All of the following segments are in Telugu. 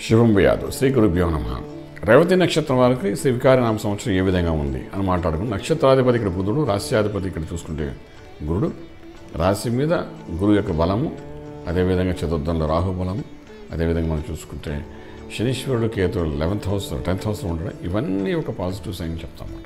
శుభం యాదవ్ శ్రీ గురుభ్యో నమ రేవతి నక్షత్రం వారికి శ్రీ వికారి నామ సంవత్సరం ఏ విధంగా ఉంది అని మాట్లాడుకుని నక్షత్రాధిపతి ఇక్కడ బుధుడు రాశ్యాధిపతి ఇక్కడ చూసుకుంటే గురుడు రాశి మీద గురువు యొక్క బలము అదేవిధంగా చతుర్థంలో రాహు బలము అదేవిధంగా మనం చూసుకుంటే శనీశ్వరుడు కేతు లెవెన్త్ హౌస్ టెన్త్ హౌస్లో ఉండడం ఇవన్నీ ఒక పాజిటివ్ సైన్ చెప్తామన్నమాట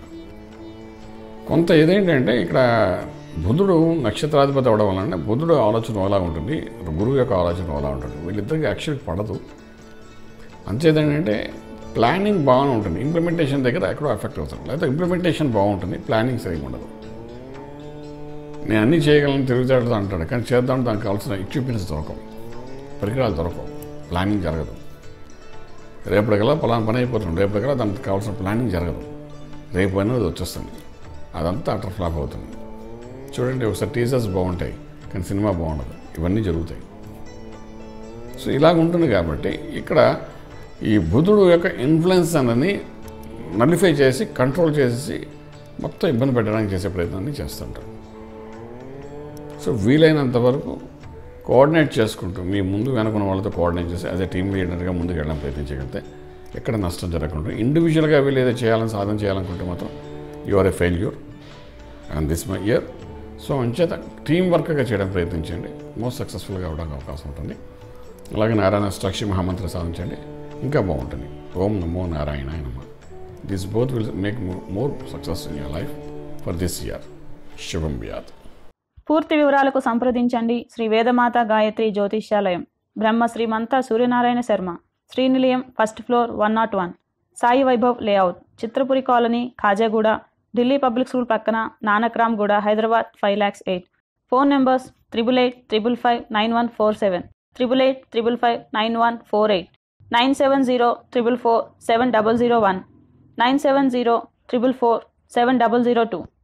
కొంత ఏదేంటంటే ఇక్కడ బుధుడు నక్షత్రాధిపతి అవడం వలన బుధుడు ఆలోచన ఎలా ఉంటుంది గురువు యొక్క ఆలోచన ఎలా ఉంటుంది వీళ్ళిద్దరికి యాక్చువల్గా పడదు అంతేదేంటంటే ప్లానింగ్ బాగానే ఉంటుంది ఇంప్లిమెంటేషన్ దగ్గర ఎక్కడో ఎఫెక్ట్ అవుతుంది లేకపోతే ఇంప్లిమెంటేషన్ బాగుంటుంది ప్లానింగ్ సరిగ్గా ఉండదు నేను అన్నీ చేయగలను తిరుగుతాడు అంటాడు కానీ చేద్దాం దానికి కావాల్సిన ఎక్విప్మెంట్స్ దొరకవు పరికరాలు దొరకవు ప్లానింగ్ జరగదు రేపటికల్లా పలానా పని అయిపోతుంది రేపటికల్లా దానికి కావాల్సిన ప్లానింగ్ జరగదు రేపు అనేది వచ్చేస్తుంది అదంతా అటర్ ఫ్లాప్ అవుతుంది చూడండి ఒకసారి టీజర్స్ బాగుంటాయి కానీ సినిమా బాగుండదు ఇవన్నీ జరుగుతాయి సో ఇలాగ ఉంటుంది కాబట్టి ఇక్కడ ఈ బుధుడు యొక్క ఇన్ఫ్లుయెన్స్ అనేది నలిఫై చేసి కంట్రోల్ చేసి మొత్తం ఇబ్బంది పెట్టడానికి చేసే ప్రయత్నాన్ని చేస్తుంటారు సో వీలైనంత వరకు కోఆర్డినేట్ చేసుకుంటూ మీ ముందు వెనుకున్న వాళ్ళతో కోఆర్డినేట్ చేసి అదే టీమ్ లీడర్గా ముందుకు వెళ్ళడం ప్రయత్నించగలిగితే ఎక్కడ నష్టం జరగకుండా ఇండివిజువల్గా వీళ్ళు ఏదో చేయాలని సాధన చేయాలనుకుంటే మాత్రం you are a failure and this my year so అంచేత టీం వర్క్గా చేయడం ప్రయత్నించండి మోస్ట్ సక్సెస్ఫుల్గా అవడానికి అవకాశం ఉంటుంది అలాగే నారాయణ స్టాక్షి మహామంత్ర సాధించండి ఇంకా బాగుంటుంది ఓం నమో నారాయణ నమ this both will make more success in your life for this year శుభం వ్యాధ్ పూర్తి వివరాలకు సంప్రదించండి Shri Vedamata Gayatri Jyotishyalayam Brahma Srimantha Suryanarayana Sharma Srinilayam first floor one naught one Sai Vaibhav layout Chitrapuri colony Khajaguda Delhi public school పక్కన Nanakramguda Hyderabad five lakhs eight phone numbers triple eight triple five nine one four seven triple eight triple five nine one four eight nine seven zero triple four seven double zero one nine seven zero triple four seven double zero two